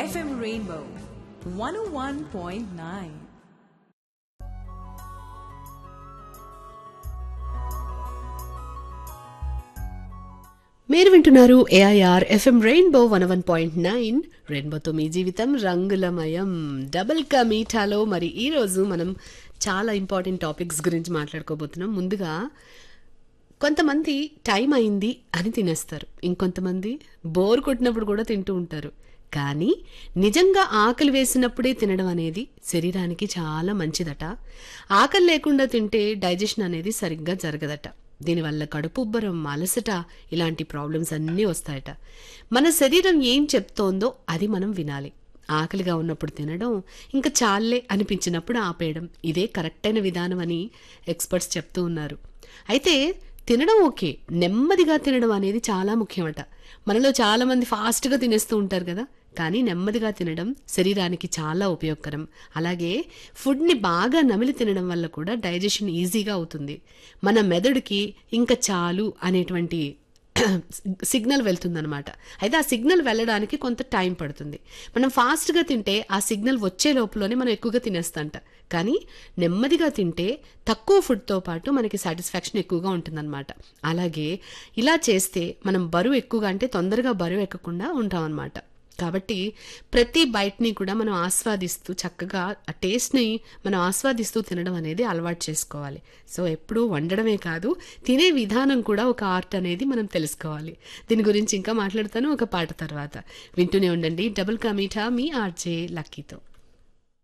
FM Rainbow 101.9. మీరు వింటున్నారు AIR FM rainbow one one point nine రెయిన్బోతో మీ జీవితం రంగులమయం డబుల్ కా మీఠాలో మరి ఈరోజు మనం చాలా ఇంపార్టెంట్ టాపిక్స్ గురించి మాట్లాడుకోబోతున్నాం ముందుగా కొంతమంది టైం అయింది అని తినేస్తారు ఇంకొంతమంది బోర్ కొట్టినప్పుడు కూడా తింటూ ఉంటారు కానీ నిజంగా ఆకలి వేసినప్పుడే తినడం అనేది శరీరానికి చాలా మంచిదట ఆకలి లేకుండా తింటే డైజెషన్ అనేది సరిగ్గా జరగదట దీనివల్ల కడుపు ఉబ్బరం అలసట ఇలాంటి ప్రాబ్లమ్స్ అన్నీ వస్తాయట మన శరీరం ఏం చెప్తోందో అది మనం వినాలి ఆకలిగా ఉన్నప్పుడు తినడం ఇంకా చాలే అనిపించినప్పుడు ఆపేయడం ఇదే కరెక్ట్ అయిన విధానం అని ఎక్స్పర్ట్స్ చెప్తూ ఉన్నారు అయితే తినడం ఓకే నెమ్మదిగా తినడం అనేది చాలా ముఖ్యమట మనలో చాలా మంది ఫాస్ట్గా తినేస్తూ ఉంటారు కదా కానీ నెమ్మదిగా తినడం శరీరానికి చాలా ఉపయోగకరం అలాగే ఫుడ్ని బాగా నమిలి తినడం వల్ల కూడా డైజెషన్ ఈజీగా అవుతుంది మన మెదడుకి ఇంకా చాలు అనేటువంటి సిగ్నల్ వెళ్తుందనమాట అయితే ఆ సిగ్నల్ వెళ్ళడానికి కొంత టైం పడుతుంది మనం ఫాస్ట్గా తింటే ఆ సిగ్నల్ వచ్చే లోపలనే మనం ఎక్కువగా తినేస్తంట కానీ నెమ్మదిగా తింటే తక్కువ ఫుడ్తో పాటు మనకి సాటిస్ఫాక్షన్ ఎక్కువగా ఉంటుందన్నమాట అలాగే ఇలా చేస్తే మనం బరువు ఎక్కువగా అంటే తొందరగా బరువు ఎక్కకుండా ఉంటాం అనమాట కాబట్టి ప్రతి బైట్ని కూడా మనం ఆస్వాదిస్తూ చక్కగా ఆ టేస్ట్ని మనం ఆస్వాదిస్తూ తినడం అనేది అలవాటు చేసుకోవాలి సో ఎప్పుడూ వండడమే కాదు తినే విధానం కూడా ఒక ఆర్ట్ అనేది మనం తెలుసుకోవాలి దీని గురించి ఇంకా మాట్లాడతాను ఒక పాట తర్వాత వింటూనే ఉండండి డబుల్ కా మీఠా మీ ఆర్జే లక్కీతో